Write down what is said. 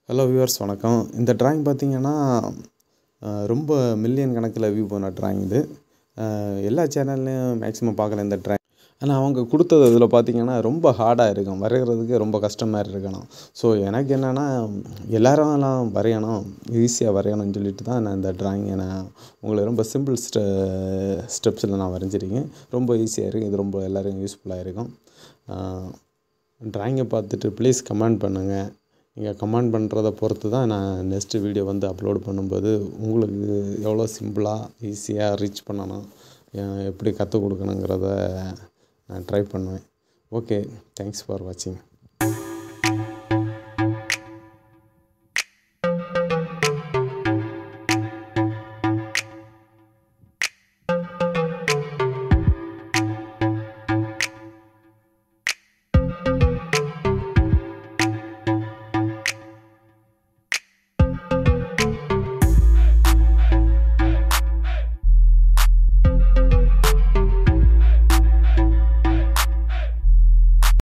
hello viewers வணக்கம் இந்த drawing பார்த்தீங்கன்னா ரொம்ப மில்லியன் கணக்கில் வியூ போன ட்ராயிங் இது எல்லா சேனல்லையும் மேக்ஸிமம் பார்க்கல இந்த ட்ராயிங் ஆனால் அவங்க கொடுத்தது இதில் பார்த்தீங்கன்னா ரொம்ப ஹார்டாக இருக்கும் வரைகிறதுக்கு ரொம்ப கஷ்டமாக இருக்கணும் ஸோ எனக்கு என்னென்னா எல்லாரும்லாம் வரையணும் ஈஸியாக வரையணும்னு சொல்லிட்டு தான் நான் இந்த ட்ராயிங்கை நான் உங்களுக்கு ரொம்ப சிம்பிள் ஸ்டெ ஸ்டெப்ஸில் நான் வரைஞ்சிருக்கேன் ரொம்ப ஈஸியாக இருக்குது இது ரொம்ப எல்லோருக்கும் யூஸ்ஃபுல்லாக இருக்கும் ட்ராயிங்கை பார்த்துட்டு ப்ளீஸ் கமெண்ட் பண்ணுங்கள் நீங்கள் கமெண்ட் பண்ணுறத பொறுத்து தான் நான் நெக்ஸ்ட்டு வீடியோ வந்து அப்லோட் பண்ணும்போது உங்களுக்கு எவ்வளோ சிம்பிளாக ஈஸியாக ரீச் பண்ணணும் எப்படி கற்றுக் கொடுக்கணுங்கிறத நான் ட்ரை பண்ணுவேன் ஓகே தேங்க்ஸ் ஃபார் வாட்சிங்